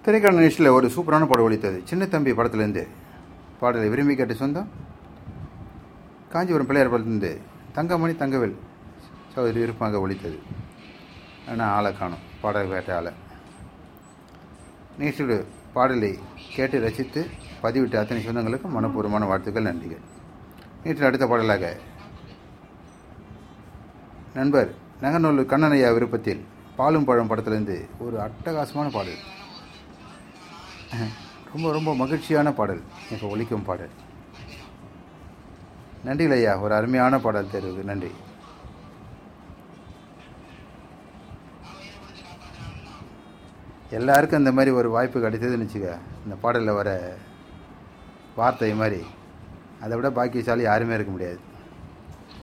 திரைக்கான நிகழ்ச்சியில் ஒரு சூப்பரான பாடல் ஒழித்தது சின்ன தம்பி படத்துலேருந்து பாடலை விரும்பி கேட்ட சொந்தம் காஞ்சிபுரம் பிள்ளையார் படத்துலேருந்து தங்கமணி தங்கவேல் சகோதரி விருப்பமாக ஒழித்தது ஆனால் ஆளை காணும் பாடல் கேட்ட ஆளை நிகழ்ச்சியோட பாடலை கேட்டு ரசித்து பதிவிட்ட அத்தனை சொந்தங்களுக்கும் மனப்பூர்வமான வாழ்த்துக்கள் நன்றிகள் நேற்று அடுத்த பாடலாக நண்பர் நகநல்லூர் கண்ணனையா விருப்பத்தில் பாலும் பழம் படத்துலேருந்து ஒரு அட்டகாசமான பாடல் ரொம்ப ரொம்ப மகிழ்ச்சியான பாடல் எனக்கு ஒலிக்கும் பாடல் நன்றிகள் ஐயா ஒரு அருமையான பாடல் தேர்வுக்கு நன்றி எல்லாருக்கும் இந்த மாதிரி ஒரு வாய்ப்பு கிடைத்ததுன்னு வச்சுக்க இந்த பாடலில் வர வார்த்தை மாதிரி அதை விட பாக்கியசாலி யாருமே இருக்க முடியாது